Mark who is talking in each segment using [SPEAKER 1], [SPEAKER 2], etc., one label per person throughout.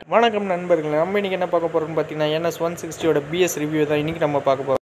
[SPEAKER 1] வணக்கம் நண்பர்களே நம்ம இன்றைக்கி என்ன பார்க்க போகிறோம்னு பார்த்தீங்கன்னா என்எஸ் ஒன் சிக்ஸ்டியோட பிஎஸ் ரிவ்யூ தான் இன்றைக்கி நம்ம பார்க்க போகிறோம்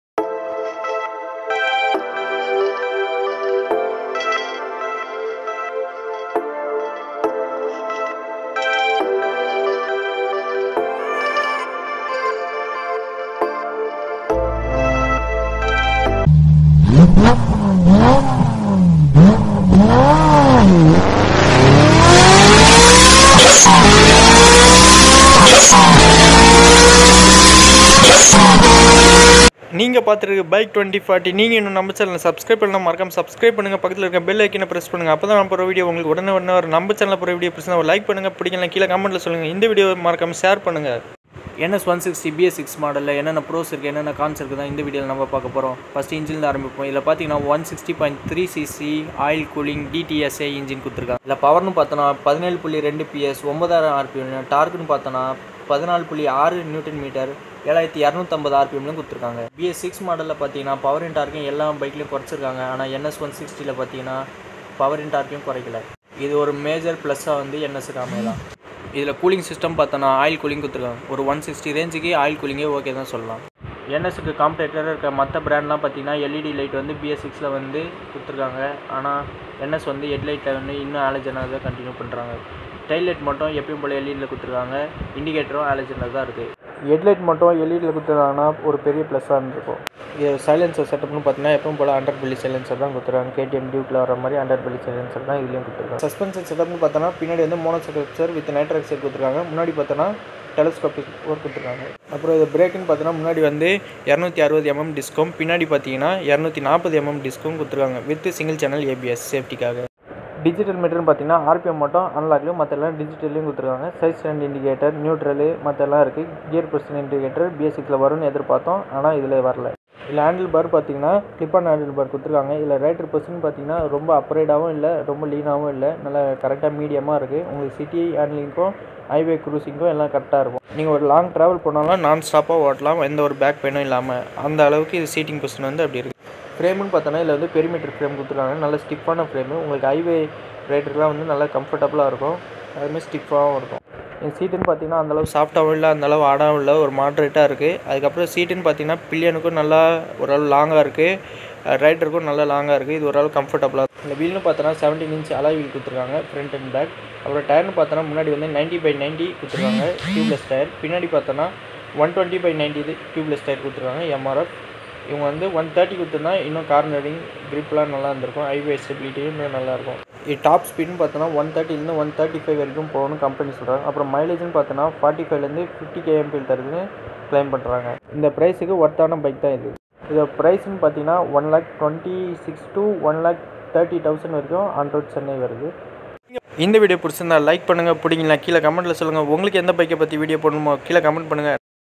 [SPEAKER 1] நீங்கள் பார்த்துருக்க பைக் டுவெண்ட்டி ஃபார்ட்டி நீங்கள் இன்னும் நம்ம சேனலை சப்ஸ்கிரைப் பண்ணலாம் மறக்காம சப்ஸ்கிரைப் பண்ணுங்கள் பக்கத்தில் இருக்க பெல் ஐக்கனை ப்ரெஸ் பண்ணுங்கள் அப்போ தான் நான் போகிற வீடியோ உங்களுக்கு உடனே உடனே வரும் நம்ம சேனலில் போகிற வீடியோ பிரச்சனை ஒரு லைக் பண்ணுங்கள் பிடிக்கலாம் கீழே கமெண்ட்டில் சொல்லுங்கள் இந்த வீடியோ மறக்காம ஷேர் பண்ணுங்கள் NS one sixty BS six மாடலில் என்னென்ன ப்ரோஸ் இருக்குது என்னென்ன கான்ஸ் இருக்குது தான் இந்த வீடியோவில் நம்ம பார்க்க போகிறோம் ஃபஸ்ட் இன்ஜினில் ஆரம்பிப்போம் இதில் பார்த்தீங்கன்னா one sixty point three cc oil cooling DTSA engine கொடுத்துருக்காங்க இல்லை பவர்னு பார்த்தோன்னா பதினேழு புள்ளி ரெண்டு பிஎஸ் ஒன்பதாயிரம் ஆர்பிஎம் டார்க்குன்னு பார்த்தோன்னா பதினாலு புள்ளி ஆறு நியூட்டன் மீட்டர் ஏழாயிரத்தி இரநூத்தம்பது ஆர்பிஎம்லையும் கொடுத்துருக்காங்க பிஎஸ் சிக்ஸ் மாடலில் பார்த்தீங்கன்னா பவர் இன் டார்க்கையும் எல்லா பைக்லையும் குறைச்சிருக்காங்க ஆனால் என்எஸ் ஒன் சிக்ஸ்டியில் பார்த்தீங்கன்னா பவர் இன் டார்க்கையும் குறைக்கல இது ஒரு மேஜர் ப்ளஸ்ஸாக வந்து என்எஸ்க்கு அமையலாம் இதில் கூலிங் சிஸ்டம் பார்த்தோன்னா ஆயில் கூலிங் கொடுத்துருக்காங்க ஒரு ஒன் சிக்ஸ்டி ரேஞ்சுக்கு ஆயில் கூலிங்கே ஓகே தான் சொல்லலாம் என்எஸ்க்கு காம்படேட்டராக இருக்க மற்ற பிராண்ட்லாம் பார்த்தீங்கன்னா எல்இடி லைட் வந்து பிஎஸ் சிக்ஸில் வந்து கொடுத்துருக்காங்க ஆனால் என்எஸ் வந்து ஹெட்லைட்டில் வந்து இன்னும் ஆலஜனாக தான் கண்டினியூ பண்ணுறாங்க டெயில் லைட் மட்டும் எப்பயும் போல் எல்இடியில் கொடுத்துருக்காங்க இண்டிகேட்டரும் ஆலஜனில் தான் இருக்குது ஹெட்லைட் மட்டும் எல்இடியில் கொடுத்துருக்காங்கன்னா ஒரு பெரிய ப்ளஸ்ஸாக இருந்திருக்கும் இது சைலன்சர் செட்டப்னு பார்த்தீங்கன்னா எப்பவும் போல் ஹண்ட்ரட் பில்லி சைலன்சர் தான் கொடுத்துருக்காங்க கேடிஎம் டியூக்கில் வர மாதிரி ஹண்ட்ரட் பில்லி சைலன்சர் தான் இதுலேயும் கொடுத்துருக்காங்க சஸ்பென்ஷன் செட்டப்னு பார்த்தோன்னா பின்னாடி வந்து மோனோ செட்டப்சர் வித் நைட்ரக் செட் கொடுத்துருக்காங்க முன்னாடி பார்த்தோன்னா டெலஸ்கோபிக் ஒர்க் கொடுத்துருக்காங்க அப்புறம் இது பிரேக்குன்னு பார்த்தோன்னா முன்னாடி வந்து இரநூத்தி அறுபது எம்எம் டிஸ்கும் பின்னாடி பார்த்தீங்கன்னா இரநூத்தி நாற்பது எம்எம் டிஸ்கும் கொடுத்துருக்காங்க வித் சிங்கிள் சேனல் ஏபிஎஸ் சேஃப்டிக்காக டிஜிட்டல் மீட்டர்னு பார்த்தீங்கன்னா ஆர்பிஎம் மட்டும் அன்லாக்லையும் மற்ற எல்லாம் டிஜிட்டல்லையும் கொடுத்துருக்காங்க சைஸ் ஸ்டாண்ட் இண்டிகேட்டர் நியூட்ரலு மற்ற எல்லாம் இருக்குது கியர் பொசிஷன் இண்டிகேட்டர் பேசிக்கில் வரும்னு எதிர்பார்த்தோம் ஆனால் இதில் வரல இதில் ஹேண்டில் பார் பார்த்தீங்கன்னா கிளிப்பான ஹேண்டில் பார் கொடுத்துருக்காங்க இதில் ரைட்டர் பொசிஷன் பார்த்தீங்கன்னா ரொம்ப அப்ரைடாகவும் இல்லை ரொம்ப லீனாகவும் இல்லை நல்லா கரெக்டாக மீடியமாக இருக்குது உங்களுக்கு சிட்டி ஹேண்ட்லிங்க்கும் ஹைவே க்ரூசிங்க்கும் எல்லாம் கரெக்டாக இருக்கும் நீங்கள் ஒரு லாங் ட்ராவல் போனாலும் நான் ஸ்டாப்பாக ஓட்டலாம் எந்த ஒரு பேக் பெயினும் இல்லாமல் அந்த அளவுக்கு இது சீட்டிங் பொசிஷன் வந்து அப்படி இருக்குது ஃப்ரேம்னு பார்த்தோன்னா இதில் வந்து பெரிமீட்டர் ஃப்ரேம் கொடுத்துருக்காங்க நல்ல ஸ்டிஃபான ஃப்ரேமு உங்களுக்கு ஹைவே ரைடருக்குலாம் வந்து நல்லா கம்ஃபர்டபுளாக இருக்கும் அதுமாதிரி ஸ்டிஃபாகவும் இருக்கும் என் சீட்டுன்னு பார்த்தீங்கன்னா அந்தளவு சாஃப்டாகவும் இல்லை அந்தளவு ஆடாகவும் இல்லை ஒரு மாட்ரேட்டாக இருக்குது அதுக்கப்புறம் சீட்டுன்னு பார்த்தீங்கன்னா பில்லியனுக்கும் நல்லா ஓரளவு லாங்காக இருக்குது ரைடருக்கும் நல்லா லாங்காக இருக்குது இது ஓரளவு கம்ஃபர்டபுளாக இருக்குது இந்த வீல்னு பார்த்தோன்னா செவன்டீன் இன்ச் அலாய் வீல் கொடுத்துருக்காங்க ஃப்ரண்ட் அண்ட் பேக் அப்புறம் டயர்னு பார்த்தோன்னா முன்னாடி வந்து நைன்ட்டி பை நைன்ட்டி கொடுத்துருக்காங்க டியூப்லெஸ் டயர் பின்னாடி பார்த்தோன்னா ஒன் டுவெண்ட்டி பை நைன்ட்டி இது டியூப்லெஸ் டயர் கொடுத்துருக்காங்க எம்ஆர்எஃப் இவங்க வந்து ஒன் தேர்ட்டி கொடுத்துருந்தா இன்னும் கார்னரிங் க்ரிப்லாம் நல்லா இருந்திருக்கும் ஹைவே ஸ்டெபிலிட்டியும் இன்னும் நல்லாயிருக்கும் இது டாப் ஸ்பீட்னு பார்த்தோன்னா ஒன் தேர்ட்டிலேருந்து ஒன் தேர்ட்டி ஃபைவ் வரைக்கும் போகணும் கம்பெனி சொல்கிறாங்க அப்புறம் மைலேஜ்னு பார்த்தோன்னா ஃபார்ட்டி ஃபைவ்லேருந்து ஃபிஃப்டி கேஎம்பில் தருதுன்னு க்ளைம் பண்ணுறாங்க இந்த ப்ரைஸுக்கு ஒர்த்தான பைக் தான் இது இது ப்ரைஸ்னு பார்த்தீங்கன்னா one lakh twenty six to one lakh thirty thousand வரைக்கும் ஆன் ரோட் சென்னை வருது இந்த வீடியோ பிடிச்சிருந்தா லைக் பண்ணுங்கள் பிடிங்களா கீழே கமெண்ட்டில் சொல்லுங்கள் உங்களுக்கு எந்த பைக்கை பற்றி வீடியோ போடணுமோ கீழே கமெண்ட் பண்ணுங்கள்